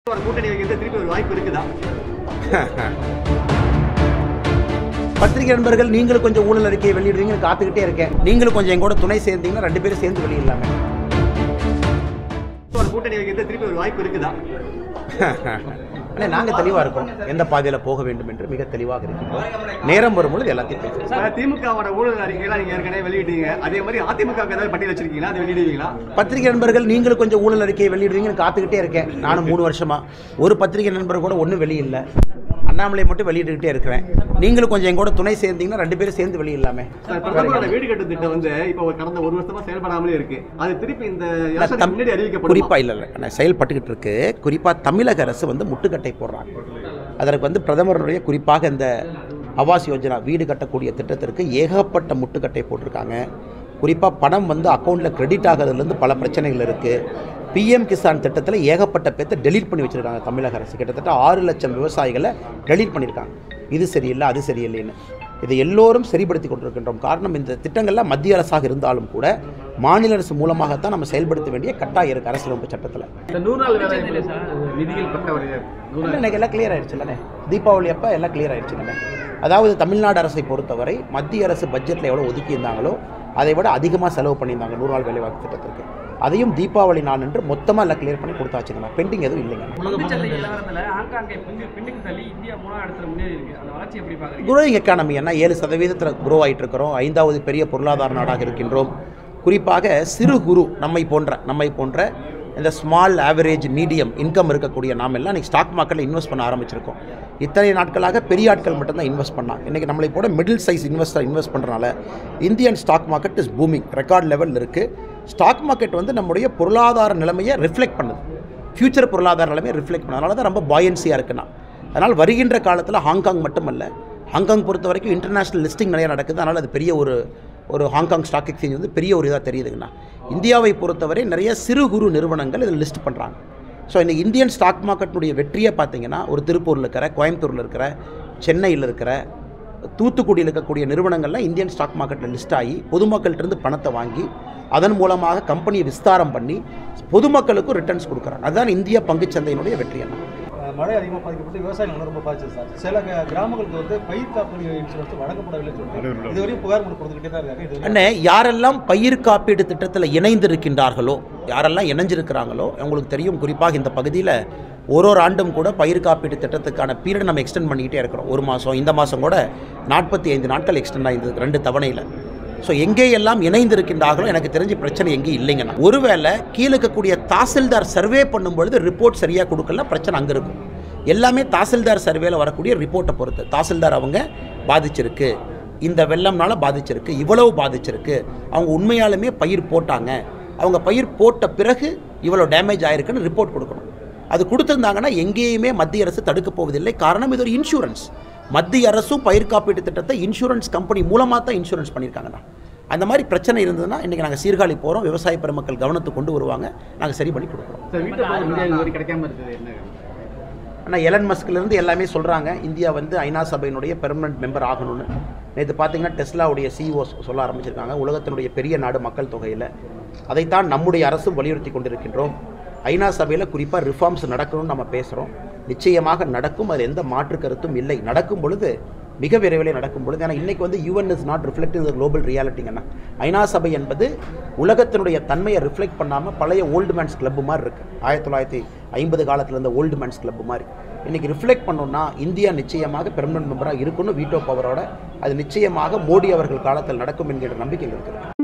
ஒரு கூட்டணி வைக்கிறது திருப்பி ஒரு வாய்ப்பு இருக்குதா பத்திரிகை நண்பர்கள் நீங்களும் கொஞ்சம் ஊழல் அறிக்கையை வெளியிடுவீங்கன்னு காத்துக்கிட்டே இருக்கேன் நீங்களும் கொஞ்சம் என் கூட துணை சேர்ந்தீங்கன்னா ரெண்டு பேரும் சேர்ந்து வெளியிடலாமே ஒரு கூட்டணி வைக்கிறது திருப்பி ஒரு வாய்ப்பு இருக்குதா ஆனால் நாங்கள் தெளிவாக இருக்கோம் எந்த பாதையில் போக வேண்டும் என்று மிக தெளிவாக இருக்கிறோம் நேரம் வரும்பொழுது எல்லாத்தையும் பேசுகிறோம் சார், திமுகவோட ஊழல் அறிக்கைலாம் நீங்க ஏற்கனவே வெளியிட்டீங்க அதே மாதிரி அதிமுக க்கு ஏதாவது பட்டியல் வச்சிருக்கீங்களா அதை வெளியிடுவீங்களா பத்திரிகை நண்பர்கள் நீங்களும் கொஞ்சம் ஊழல் அறிக்கையை வெளியிடுவீங்கன்னு காத்துக்கிட்டே இருக்கேன் நானும் மூணு வருஷமா ஒரு பத்திரிகை நண்பர் கூட ஒன்றும் வெளியில்ல அண்ணாமலை மட்டும் வெளியிட்டுக்கிட்டே இருக்கிறேன் நீங்களும் கொஞ்சம் என் கூட துணை சேர்ந்தீங்கன்னா ரெண்டு பேரும் சேர்ந்து வெளியிடலாமே சார், பிரதமரோட வீடு கட்டும் திட்டம் வந்து இப்போ ஒரு கடந்த ஒரு வருஷமா செயல்படாமலே இருக்கு அது திருப்பி இந்த இல்ல, எலெக்ஷனுக்கு தம்- முன்னாடி அறிவிக்கப்படும் குறிப்பா இல்ல இல்ல நான் செயல்பட்டுக்கிட்டு இருக்கு குறிப்பா தமிழக அரசு வந்து முட்டுக்கட்டை போடுறாங்க அதற்கு வந்து பிரதமருடைய குறிப்பாக இந்த ஆவாஸ் யோஜனா வீடு கட்டக்கூடிய திட்டத்திற்கு ஏகப்பட்ட முட்டுக்கட்டை போட்டிருக்காங்க குறிப்பாக பணம் வந்து அக்கௌண்ட்டில் கிரெடிட் ஆகிறதுலேருந்து பல பிரச்சனைகள் இருக்குது பிஎம் கிசான் திட்டத்தில் ஏகப்பட்ட பேர்த்த டெலீட் பண்ணி வச்சுருக்காங்க தமிழக அரசு கிட்டத்தட்ட ஆறு லட்சம் விவசாயிகளை டெலீட் பண்ணியிருக்காங்க இது சரியில்லை அது சரியில்லைன்னு இதை எல்லோரும் சரிப்படுத்தி கொண்டிருக்கின்றோம் காரணம் இந்த திட்டங்கள்லாம் மத்திய அரசாக இருந்தாலும் கூட மாநில அரசு மூலமாகத்தான் நம்ம செயல்படுத்த வேண்டிய கட்டாயம் இருக்குது அரசியலமைப்பு சட்டத்தில் இந்த நூறு நாள் வேலை விதிகள் பட்ட ஒரு நூறு நாள் இன்னைக்கு எல்லாம் கிளியர் ஆயிடுச்சுல்லண்ணே தீபாவளி அப்போ எல்லாம் கிளியர் ஆயிடுச்சுல்லண்ணே அதாவது தமிழ்நாடு அரசை பொறுத்தவரை மத்திய அரசு பட்ஜெட்டில் எவ்வளோ ஒதுக்கியிருந்தாங்களோ அதை விட அதிகமாக செலவு பண்ணியிருந்தாங்க நூறு நாள் வேலைவாய்ப்பு திட்டத்திற்கு அதையும் தீபாவளி நாள் என்று மொத்தமாக எல்லாம் கிளியர் பண்ணி கொடுத்தாச்சுங்கண்ணா பெண்டிங் எதுவும் இல்லைங்க பங்குச்சந்தை நிலவரத்துல ஹாங்காங்கை பின்னு பின்னுக்கு தள்ளி இந்தியா மூணாவது இடத்துல முன்னேறி இருக்கு அந்த வளர்ச்சி எப்படி பாக்குறீங்க குரோயிங் எக்கானமி என்ன ஏழு சதவீதத்தில் குரோ ஆகிட்டு இருக்கிறோம் ஐந்தாவது பெரிய பொருளாதார நாடாக இருக்கின்றோம் குறிப்பாக சிறு குறு நம்மை போன்ற நம்மை போன்ற இந்த ஸ்மால் ஆவரேஜ் மீடியம் இன்கம் இருக்கக்கூடிய நாம் எல்லாம் இன்றைக்கி ஸ்டாக் மார்க்கெட்டில் இன்வெஸ்ட் பண்ண ஆரம்பிச்சிருக்கோம் இத்தனை நாட்களாக பெரிய ஆட்கள் மட்டும்தான் இன்வெஸ்ட் பண்ணாங்க இன்றைக்கி நம்மளை போட மிடில் சைஸ் இன்வெஸ்டர் இன்வெஸ்ட் பண்ணுறனால Indian stock market is booming record லெவலில் இருக்குது ஸ்டாக் மார்க்கெட் வந்து நம்முடைய பொருளாதார நிலைமையை ரிஃப்ளெக்ட் பண்ணுது ஃப்யூச்சர் பொருளாதார நிலைமையை ரிஃப்ளெக்ட் பண்ணது அதனால தான் ரொம்ப பாயன்சியாக இருக்குண்ணா அதனால் வருகின்ற காலத்தில் ஹாங்காங் மட்டுமல்ல ஹாங்காங் பொறுத்த வரைக்கும் இன்டர்நேஷ்னல் லிஸ்டிங் நிறைய நடக்குது அதனால் அது பெரிய ஒரு ஒரு ஹாங்காங் ஸ்டாக் எக்ஸ்சேஞ்ச் வந்து பெரிய ஒரு இதாக தெரியுதுங்கண்ணா இந்தியாவை பொறுத்தவரை நிறைய சிறு குறு நிறுவனங்கள் இதில் லிஸ்ட் பண்ணுறாங்க ஸோ இந்த இந்தியன் ஸ்டாக் மார்க்கெட்டுடைய வெற்றியை பார்த்தீங்கன்னா ஒரு திருப்பூரில் இருக்கிற கோயம்புத்தூரில் இருக்கிற சென்னையில் இருக்கிற தூத்துக்குடியில் இருக்கக்கூடிய நிறுவனங்கள்லாம் இந்தியன் ஸ்டாக் மார்க்கெட்டில் லிஸ்ட் ஆகி பொதுமக்கள்கிட்டருந்து பணத்தை வாங்கி அதன் மூலமாக கம்பெனியை விஸ்தாரம் பண்ணி பொதுமக்களுக்கும் ரிட்டர்ன்ஸ் கொடுக்குறாங்க அதுதான் இந்திய பங்குச்சந்தையினுடைய வெற்றி என்ன அஹ் மழை அதிகமாக பாதிக்கப்பட்டு விவசாயிகள் ரொம்ப பாதிச்சது சார் சில க- கிராமங்களுக்கு வந்து பயிர் காப்பீடு இன்சூரன்ஸ் வழங்கப்படவில்லை சொல்லிட்டு இதுவரையும் புகார் மனு கொடுத்துக்கிட்டே தான் இருக்காங்க இது அண்ணே யாரெல்லாம் பயிர் காப்பீடு திட்டத்தில் இணைந்திருக்கின்றார்களோ யாரெல்லாம் இணைஞ்சிருக்கிறாங்களோ உங்களுக்கு தெரியும் குறிப்பாக இந்த பகுதியில் ஒரு ஒரு ஆண்டும் கூட பயிர் காப்பீடு திட்டத்துக்கான பீரியட் நம்ம எக்ஸ்டெண்ட் பண்ணிக்கிட்டே இருக்கிறோம் ஒரு மாதம் இந்த மாதம் கூட நாற்பத்தி ஐந்து நாட்கள் எக்ஸ்டெண்ட் ஆகிருந்தது ரெண்டு தவணையில் ஸோ எங்கே எல்லாம் இணைந்திருக்கின்றார்களோ எனக்கு தெரிஞ்ச பிரச்சனை எங்கேயும் இல்லைங்கண்ணா ஒருவேளை கீழே இருக்கக்கூடிய தாசில்தார் சர்வே பண்ணும் பொழுது ரிப்போர்ட் சரியாக கொடுக்கல பிரச்சனை அங்கே இருக்கும் எல்லாமே தாசில்தார் சர்வேல வரக்கூடிய ரிப்போர்ட்டை பொறுத்து தாசில்தார் அவங்க பாதிச்சிருக்கு இந்த வெள்ளம்னால பாதிச்சிருக்கு இவ்வளவு பாதிச்சிருக்கு அவங்க உண்மையாலுமே பயிர் போட்டாங்க அவங்க பயிர் போட்ட பிறகு இவ்வளோ டேமேஜ் ஆயிருக்குன்னு ரிப்போர்ட் கொடுக்கணும் அது கொடுத்துருந்தாங்கன்னா எங்கேயுமே மத்திய அரசு தடுக்க போவதில்லை காரணம் இது ஒரு இன்சூரன்ஸ் மத்திய அரசும் பயிர் காப்பீட்டு திட்டத்தை இன்சூரன்ஸ் கம்பெனி மூலமாக தான் இன்சூரன்ஸ் பண்ணியிருக்காங்கண்ணா அந்த மாதிரி பிரச்சனை இருந்ததுன்னா இன்றைக்கி நாங்கள் சீர்காழி போகிறோம் விவசாய பெருமக்கள் கவனத்துக்கு கொண்டு வருவாங்க நாங்கள் சரி பண்ணி கொடுக்குறோம் சார் வீட்டு போகிற இந்தியா இது வரைக்கும் கிடைக்காம இருக்குது என்ன ஆனால் எலன் மஸ்க்லேருந்து எல்லாமே சொல்கிறாங்க இந்தியா வந்து ஐநா சபையினுடைய பெர்மனன்ட் மெம்பர் ஆகணும்னு நேற்று பார்த்தீங்கன்னா டெஸ்லாவுடைய சிஇஓ சொல்ல ஆரம்பிச்சிருக்காங்க உலகத்தினுடைய பெரிய நாடு மக்கள் தொகையில் அதைத்தான் நம்முடைய அரசும் வலியுறுத்தி கொண்டிருக்கின்றோம் ஐநா சபையில் குறிப்பாக ரிஃபார்ம்ஸ் நடக்கணும்னு நம்ம பேசுகிறோம் நிச்சயமாக நடக்கும் அதில் எந்த மாற்று கருத்தும் இல்லை நடக்கும் பொழுது மிக விரைவிலே நடக்கும் பொழுது ஏன்னா இன்னைக்கு வந்து UN is not reflecting the global ரியாலிட்டிங்கண்ணா ஐநா சபை என்பது உலகத்தினுடைய தன்மையை ரிஃப்ளெக்ட் பண்ணாமல் பழைய ஓல்டு மேன்ஸ் கிளப் மாதிரி இருக்குது ஆயிரத்தி தொள்ளாயிரத்தி ஐம்பது காலத்தில் இருந்த ஓல்டு மேன்ஸ் கிளப் மாதிரி இன்னைக்கு ரிஃப்ளெக்ட் பண்ணோம்னா இந்தியா நிச்சயமாக பெர்மனன்ட் மெம்பராக இருக்கணும் வீட்டோ பவரோட அது நிச்சயமாக மோடி அவர்கள் காலத்தில் நடக்கும் என்கிற நம்பிக்கை இருக்குது